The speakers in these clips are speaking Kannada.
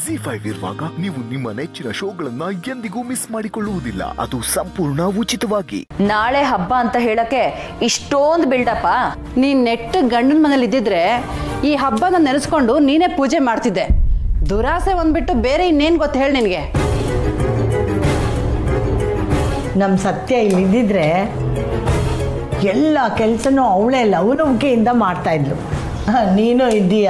ಜಿ ಫೈವ್ ಇರುವಾಗ ನೀವು ನಿಮ್ಮ ನೆಚ್ಚಿನ ಶೋಗಳನ್ನ ಎಂದಿಗೂ ಮಿಸ್ ಮಾಡಿಕೊಳ್ಳುವುದಿಲ್ಲ ಅದು ಸಂಪೂರ್ಣ ಉಚಿತವಾಗಿ ನಾಳೆ ಹಬ್ಬ ಅಂತ ಹೇಳಕ್ಕೆ ಇಷ್ಟೊಂದು ಬಿಲ್ಡಪ್ಪ ನೀನ್ ನೆಟ್ಟು ಗಂಡನ ಮನೇಲಿ ಇದ್ದಿದ್ರೆ ಈ ಹಬ್ಬನ ನೆನೆಸ್ಕೊಂಡು ನೀನೇ ಪೂಜೆ ಮಾಡ್ತಿದ್ದೆ ದುರಾಸೆ ಒಂದ್ಬಿಟ್ಟು ಬೇರೆ ಇನ್ನೇನು ಗೊತ್ತು ಹೇಳಿ ನಿನಗೆ ನಮ್ಮ ಸತ್ಯ ಇಲ್ಲಿದ್ದಿದ್ರೆ ಎಲ್ಲ ಕೆಲಸನೂ ಅವಳೇ ಲವಲವಿಕೆಯಿಂದ ಮಾಡ್ತಾ ಇದ್ಲು ಹ, ನೀನು ಇದ್ದೀಯ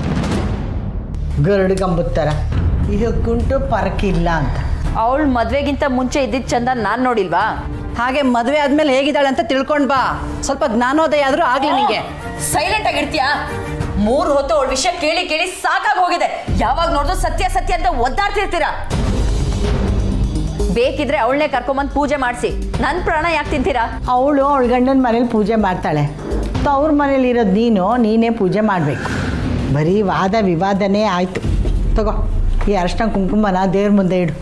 ಗರುಡ್ಗಂಬದ ಥರ ಇದಕ್ಕುಂಟು ಪರಕಿಲ್ಲ ಅಂತ ಅವಳು ಮದ್ವೆಗಿಂತ ಮುಂಚೆ ಇದ್ದಿದ್ ಚಂದ ನಾನ್ ನೋಡಿಲ್ವಾ ಹಾಗೆ ಮದುವೆ ಆದ್ಮೇಲೆ ಹೇಗಿದ್ದಾಳೆ ಅಂತ ತಿಳ್ಕೊಂಡ್ ಬಾ ಸ್ವಲ್ಪ ಜ್ಞಾನೋದಯ ಆದ್ರೂ ಆಗ್ಲಿ ನಿಂಗೆ ಸೈಲೆಂಟ್ ಆಗಿರ್ತೀಯಾ ಮೂರ್ ಹೊತ್ತು ಅವಳ ವಿಷಯ ಕೇಳಿ ಕೇಳಿ ಸಾಕಾಗಿ ಹೋಗಿದೆ ಯಾವಾಗ ನೋಡಿದ್ರು ಸತ್ಯ ಸತ್ಯ ಅಂತ ಒದ್ದಾಡ್ತಿರ್ತೀರಾ ಬೇಕಿದ್ರೆ ಅವಳನ್ನೇ ಕರ್ಕೊಂಬಂದ್ ಪೂಜೆ ಮಾಡಿಸಿ ನನ್ ಪ್ರಾಣ ಯಾಕೆ ತಿಂತೀರಾ ಅವಳು ಅವಳ ಗಂಡನ ಮನೇಲಿ ಪೂಜೆ ಮಾಡ್ತಾಳೆ ತವ್ರ ಮನೇಲಿ ಇರೋದು ನೀನು ನೀನೇ ಪೂಜೆ ಮಾಡಬೇಕು ಬರೀ ವಾದ ವಿವಾದನೇ ಆಯಿತು ತಗೋ ಈ ಅರ್ಶಿನ ಕುಂಕುಮನ ದೇವ್ರ ಮುಂದೆ ಇಡು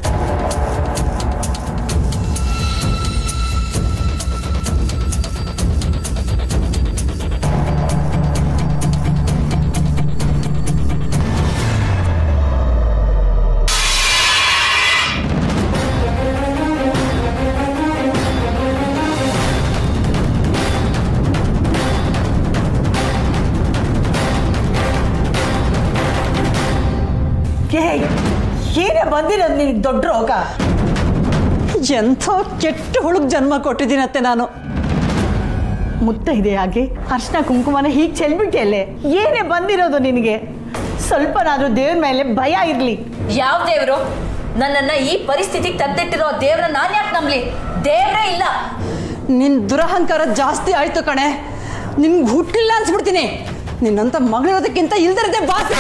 ಏ, ಏನೇ ಬಂದಿರೋದು ನಿನಗೆ ದೊಡ್ಡ ರೋಗ ಎಂಥ ಕೆಟ್ಟ ಹುಳುಗ್ ಜನ್ಮ ಕೊಟ್ಟಿದ್ದೀನತ್ತೆ ನಾನು ಮುತ್ತೈದೆ ಹಾಗೆ ಅರ್ಶಿನ ಕುಂಕುಮನ ಹೀಗೆ ಚೆಲ್ಬಿಟ್ಟೆಯಲ್ಲೇ ಏನೇ ಬಂದಿರೋದು ನಿನಗೆ ಸ್ವಲ್ಪನಾದ್ರೂ ದೇವ್ರ ಮೇಲೆ ಭಯ ಇರಲಿ ಯಾವ ದೇವ್ರು ನನ್ನನ್ನ ಈ ಪರಿಸ್ಥಿತಿಗೆ ತಂದಿಟ್ಟಿರೋ ದೇವ್ರ ನಾನ್ ಯಾಕೆ ನಂಬ್ಲಿ ದೇವ್ರೇ ಇಲ್ಲ ನಿನ್ ದುರಹಂಕಾರ ಜಾಸ್ತಿ ಆಯ್ತು ಕಣೆ ನಿನ್ಗೆ ಹುಟ್ಟಿಲ್ಲ ಅನ್ಸ್ಬಿಡ್ತೀನಿ ನಿನ್ನಂತ ಮಗಳಿರೋದಕ್ಕಿಂತ ಇಲ್ದಿರದೆ ಬಾಸೆ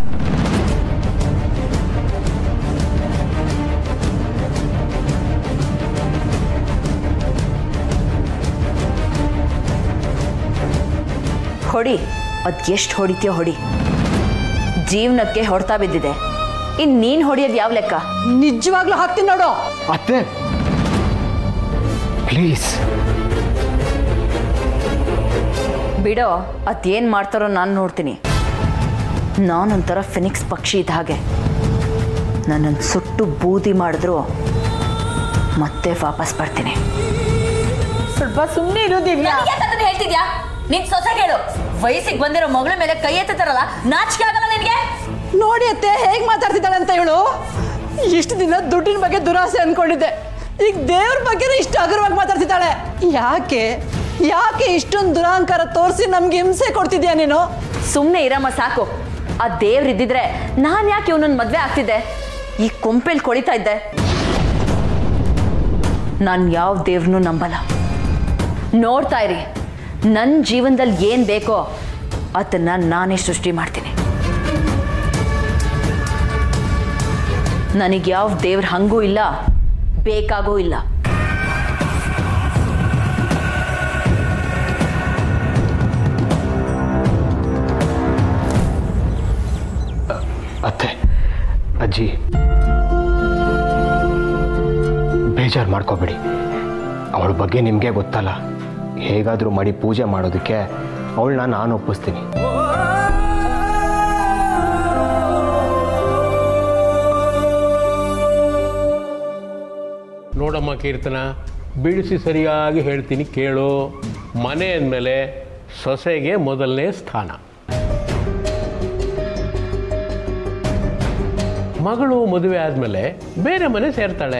ಹೊಡಿ ಅದ್ ಎಷ್ಟು ಹೊಡಿತೀಯೋ ಹೊಡಿ ಜೀವನಕ್ಕೆ ಹೊಡ್ತಾ ಬಿದ್ದಿದೆ ಇನ್ ನೀನ್ ಹೊಡಿಯೋದು ಯಾವ ಲೆಕ್ಕ ನಿಜವಾಗ್ಲೂ ಹಾಕ್ತೀನಿ ನೋಡು ಅತ್ತೆ ಪ್ಲೀಸ್ ಬಿಡೋ ಅದೇನ್ ಮಾಡ್ತಾರೋ ನಾನು ನೋಡ್ತೀನಿ ನಾನೊಂಥರ ಫಿನಿಕ್ಸ್ ಪಕ್ಷಿ ಇದ್ದ ಹಾಗೆ ನನ್ನನ್ನು ಸುಟ್ಟು ಬೂದಿ ಮಾಡಿದ್ರು ಮತ್ತೆ ವಾಪಸ್ ಬರ್ತೀನಿ ಸ್ವಲ್ಪ ಸುಮ್ಮನೆ ಇರೋದಿಲ್ಲ ಅದನ್ನ ಹೇಳ್ತಿದ್ಯಾ ನಿನ್ ಸೊಸೆ ಹೇಳು ವಯಸ್ಸಿಗೆ ಬಂದಿರೋ ಮಗಳ ಮೇಲೆ ಕೈ ಎತ್ತತಾರಲ್ಲ ನಾಚಿಕೆ ಆಗಲ್ಲ ನಿನ್ಗೆ ನೋಡಿ ಅತ್ತೆ ಹೇಗೆ ಮಾತಾಡ್ತಿದ್ದಾಳೆ ಅಂತ ಹೇಳು ಇಷ್ಟು ದಿನ ದುಡ್ಡಿನ ಬಗ್ಗೆ ದುರಾಸೆ ಅನ್ಕೊಂಡಿದ್ದೆ ಈಗ ದೇವ್ರ ಬಗ್ಗೆ ಇಷ್ಟು ಹಗುರವಾಗಿ ಮಾತಾಡ್ತಿದ್ದಾಳೆ ಯಾಕೆ ಯಾಕೆ ಇಷ್ಟೊಂದು ದುರಹಂಕಾರ ತೋರಿಸಿ ನಮ್ಗೆ ಹಿಂಸೆ ಕೊಡ್ತಿದ್ಯಾ ನೀನು ಸುಮ್ಮನೆ ಇರಮ್ಮ ಸಾಕು ಆ ದೇವ್ರ ಇದ್ದಿದ್ರೆ ನಾನು ಯಾಕೆ ಇವನನ್ನ ಮದ್ವೆ ಆಗ್ತಿದ್ದೆ ಈ ಕೊಂಪೆಲ್ ಕೊಳಿತಾ ಇದ್ದೆ ನಾನು ಯಾವ ದೇವ್ರನ್ನೂ ನಂಬಲ್ಲ ನೋಡ್ತಾ ಇರಿ ನನ್ನ ಜೀವನದಲ್ಲಿ ಏನು ಬೇಕೋ ಅದನ್ನ ನಾನೇ ಸೃಷ್ಟಿ ಮಾಡ್ತೀನಿ ನನಗೆ ಯಾವ ದೇವ್ರ ಹಂಗೂ ಇಲ್ಲ ಬೇಕಾಗೂ ಇಲ್ಲ ಅತ್ತೆ ಅಜ್ಜಿ ಬೇಜಾರು ಮಾಡ್ಕೋಬೇಡಿ ಅವಳ ಬಗ್ಗೆ ನಿಮಗೆ ಗೊತ್ತಲ್ಲ ಹೇಗಾದರೂ ಮಾಡಿ ಪೂಜೆ ಮಾಡೋದಕ್ಕೆ ಅವಳನ್ನ ನಾನು ಒಪ್ಪಿಸ್ತೀನಿ ನೋಡಮ್ಮ ಕೀರ್ತನ ಬಿಡಿಸಿ ಸರಿಯಾಗಿ ಹೇಳ್ತೀನಿ ಕೇಳು ಮನೆ ಅಂದಮೇಲೆ ಸೊಸೆಗೆ ಮೊದಲನೇ ಸ್ಥಾನ ಮಗಳು ಮದುವೆ ಆದಮೇಲೆ ಬೇರೆ ಮನೆ ಸೇರ್ತಾಳೆ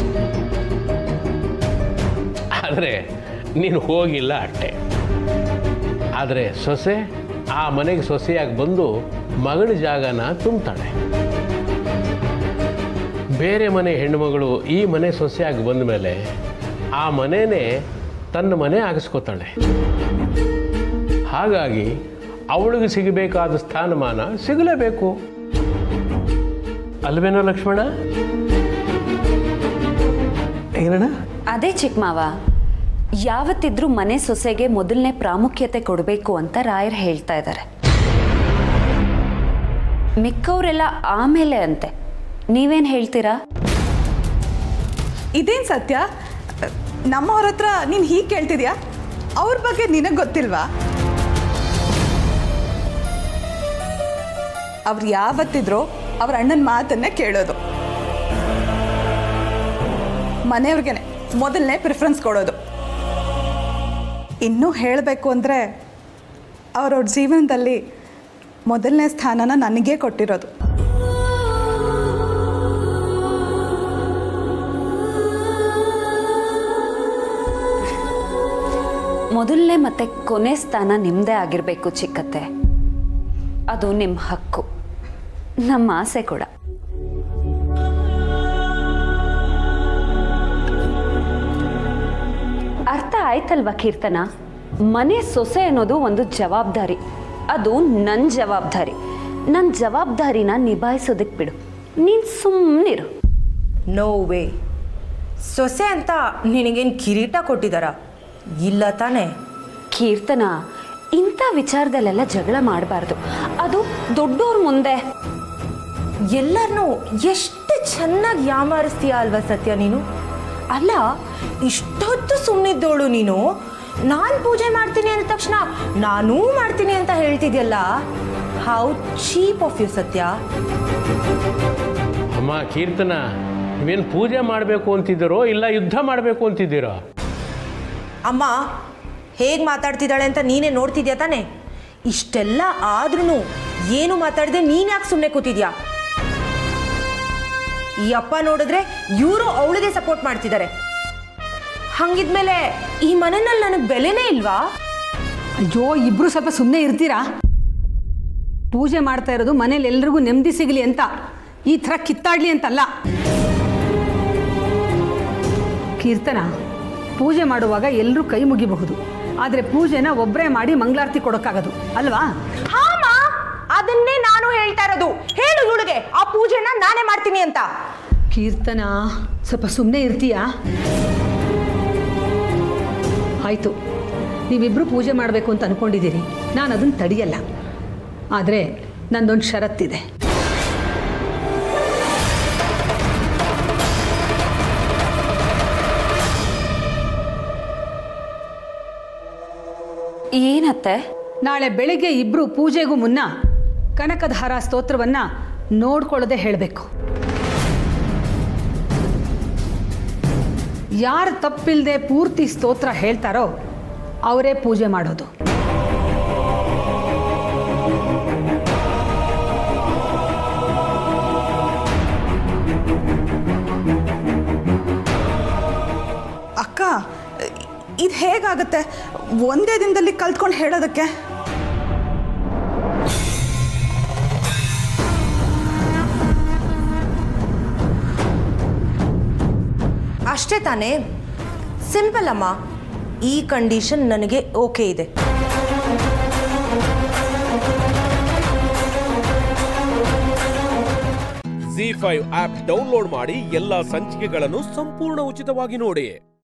ಆದರೆ ನೀನು ಹೋಗಿಲ್ಲ ಅಷ್ಟೆ ಆದರೆ ಸೊಸೆ ಆ ಮನೆಗೆ ಸೊಸೆಯಾಗಿ ಬಂದು ಮಗಳ ಜಾಗನ ತುಂಬ್ತಾಳೆ ಬೇರೆ ಮನೆ ಹೆಣ್ಣುಮಗಳು ಈ ಮನೆ ಸೊಸೆಯಾಗಿ ಬಂದ ಮೇಲೆ ಆ ಮನೆನೇ ತನ್ನ ಮನೆ ಆಗಿಸ್ಕೋತಾಳೆ ಹಾಗಾಗಿ ಅವಳಿಗೆ ಸಿಗಬೇಕಾದ ಸ್ಥಾನಮಾನ ಸಿಗಲೇಬೇಕು ಅಲ್ವೇನೋ ಲಕ್ಷ್ಮಣ ಏನಣ್ಣ ಅದೇ ಚಿಕ್ಕ ಮಾವ ಯಾವತ್ತಿದ್ರೂ ಮನೆ ಸೊಸೆಗೆ ಮೊದಲನೇ ಪ್ರಾಮುಖ್ಯತೆ ಕೊಡಬೇಕು ಅಂತ ರಾಯರ್ ಹೇಳ್ತಾ ಇದ್ದಾರೆ ಮಿಕ್ಕವರೆಲ್ಲ ಆಮೇಲೆ ಅಂತೆ ನೀವೇನು ಹೇಳ್ತೀರಾ ಇದೇನು ಸತ್ಯ ನಮ್ಮವ್ರ ಹತ್ರ ನೀನು ಹೀಗೆ ಕೇಳ್ತಿದ್ಯಾ ಅವ್ರ ಬಗ್ಗೆ ನಿನಗೆ ಗೊತ್ತಿಲ್ವಾ ಅವ್ರು ಯಾವತ್ತಿದ್ರೋ ಅವ್ರ ಅಣ್ಣನ ಮಾತನ್ನೇ ಕೇಳೋದು ಮನೆಯವ್ರಿಗೇನೆ ಮೊದಲನೇ ಪ್ರಿಫರೆನ್ಸ್ ಕೊಡೋದು ಇನ್ನೂ ಹೇಳಬೇಕು ಅಂದರೆ ಅವ್ರವ್ರ ಜೀವನದಲ್ಲಿ ಮೊದಲನೇ ಸ್ಥಾನನ ನನಗೇ ಕೊಟ್ಟಿರೋದು ಮೊದಲನೇ ಮತ್ತೆ ಕೊನೆ ಸ್ಥಾನ ನಿಮ್ಮದೇ ಆಗಿರಬೇಕು ಚಿಕ್ಕತ್ತೆ ಅದು ನಿಮ್ಮ ಹಕ್ಕು ನಮ್ಮ ಆಸೆ ಕೂಡ ಅರ್ಥ ಆಯ್ತಲ್ವಾ ಕೀರ್ತನ ಮನೆ ಸೊಸೆ ಅನ್ನೋದು ಒಂದು ಜವಾಬ್ದಾರಿ ಅದು ನನ್ನ ಜವಾಬ್ದಾರಿ ನನ್ನ ಜವಾಬ್ದಾರಿನ ನಿಭಾಯಿಸೋದಕ್ಕೆ ಬಿಡು ನೀನು ಸುಮ್ಮನಿರು ನೋ ವೇ ಸೊಸೆ ಅಂತ ನಿನಗೇನು ಕಿರೀಟ ಕೊಟ್ಟಿದ್ದಾರ ಇಲ್ಲ ತಾನೇ ಕೀರ್ತನ ಇಂಥ ವಿಚಾರದಲ್ಲೆಲ್ಲ ಜಗಳ ಮಾಡಬಾರ್ದು ಅದು ದೊಡ್ಡೋರ್ ಮುಂದೆ ಎಲ್ಲರನ್ನೂ ಎಷ್ಟು ಚೆನ್ನಾಗಿ ಯಾಮಾರಿಸ್ತೀಯ ಅಲ್ವಾ ಸತ್ಯ ನೀನು ಅಲ್ಲ ಇಷ್ಟೊತ್ತು ಸುಮ್ಮನಿದ್ದೋಳು ನೀನು ನಾನು ಪೂಜೆ ಮಾಡ್ತೀನಿ ಅಂದ ತಕ್ಷಣ ನಾನೂ ಮಾಡ್ತೀನಿ ಅಂತ ಹೇಳ್ತಿದ್ಯಲ್ಲ how cheap of you Satya ಅಮ್ಮ ಕೀರ್ತನ ನೀವೇನು ಪೂಜೆ ಮಾಡಬೇಕು ಅಂತಿದ್ದೀರೋ ಇಲ್ಲ ಯುದ್ಧ ಮಾಡಬೇಕು ಅಂತಿದ್ದೀರೋ ಅಮ್ಮ ಹೇಗೆ ಮಾತಾಡ್ತಿದ್ದಾಳೆ ಅಂತ ನೀನೇ ನೋಡ್ತಿದ್ಯಾ ತಾನೆ ಇಷ್ಟೆಲ್ಲ ಆದ್ರೂ ಏನು ಮಾತಾಡದೆ ನೀನ್ ಯಾಕೆ ಸುಮ್ಮನೆ ಕೂತಿದ್ಯಾ ಈ ಅಪ್ಪ ನೋಡಿದ್ರೆ ಇವರು ಅವಳಿಗೆ ಸಪೋರ್ಟ್ ಮಾಡ್ತಿದ್ದಾರೆ ಹಂಗಿದ್ಮೇಲೆ ಈ ಮನೆಯಲ್ಲಿ ನನಗೆ ಬೆಲೆನೇ ಇಲ್ವಾ ಅಯ್ಯೋ ಇಬ್ರು ಸ್ವಲ್ಪ ಸುಮ್ಮನೆ ಇರ್ತೀರಾ ಪೂಜೆ ಮಾಡ್ತಾ ಇರೋದು ಮನೇಲಿ ಎಲ್ರಿಗೂ ನೆಮ್ಮದಿ ಸಿಗಲಿ ಅಂತ ಈ ಥರ ಕಿತ್ತಾಡ್ಲಿ ಅಂತಲ್ಲ ಕೀರ್ತನ ಪೂಜೆ ಮಾಡುವಾಗ ಎಲ್ಲರೂ ಕೈ ಮುಗಿಬಹುದು ಆದರೆ ಪೂಜೆನ ಒಬ್ಬರೇ ಮಾಡಿ ಮಂಗಳಾರತಿ ಕೊಡೋಕ್ಕಾಗದು ಅಲ್ವಾ ಹಾಮ ಅದನ್ನೇ ನಾನು ಹೇಳ್ತಾ ಇರೋದು ಹೇಳು ಇವಳಿಗೆ ಆ ಪೂಜೆನ ನಾನೇ ಮಾಡ್ತೀನಿ ಅಂತ ಕೀರ್ತನ ಸ್ವಲ್ಪ ಸುಮ್ಮನೆ ಇರ್ತೀಯಾ ಆಯಿತು ನೀವಿಬ್ಬರು ಪೂಜೆ ಮಾಡಬೇಕು ಅಂತ ಅಂದ್ಕೊಂಡಿದ್ದೀರಿ ನಾನು ಅದನ್ನು ತಡೆಯಲ್ಲ ಆದರೆ ನಂದೊಂದು ಷರತ್ತಿದೆ ಏನತ್ತೆ ನಾಳೆ ಬೆಳಿಗ್ಗೆ ಇಬ್ಬರು ಪೂಜೆಗೂ ಮುನ್ನ ಕನಕಧಾರ ಸ್ತೋತ್ರವನ್ನು ನೋಡ್ಕೊಳ್ಳದೆ ಹೇಳಬೇಕು ಯಾರು ತಪ್ಪಿಲ್ಲದೆ ಪೂರ್ತಿ ಸ್ತೋತ್ರ ಹೇಳ್ತಾರೋ ಅವರೇ ಪೂಜೆ ಮಾಡೋದು ಅಕ್ಕ ಇದು ಹೇಗಾಗುತ್ತೆ ಒಂದೇ ದಿನದಲ್ಲಿ ಕಲ್ತ್ಕೊಂಡು ಹೇಳೋದಕ್ಕೆ ಅಷ್ಟೇ ತಾನೇ ಸಿಂಪಲ್ ಅಮ್ಮ ಈ ಕಂಡೀಷನ್ ನನಗೆ ಓಕೆ ಇದೆ ಜಿ ಫೈವ್ ಆಪ್ ಡೌನ್ಲೋಡ್ ಮಾಡಿ ಎಲ್ಲಾ ಸಂಚಿಕೆಗಳನ್ನು ಸಂಪೂರ್ಣ ಉಚಿತವಾಗಿ ನೋಡಿ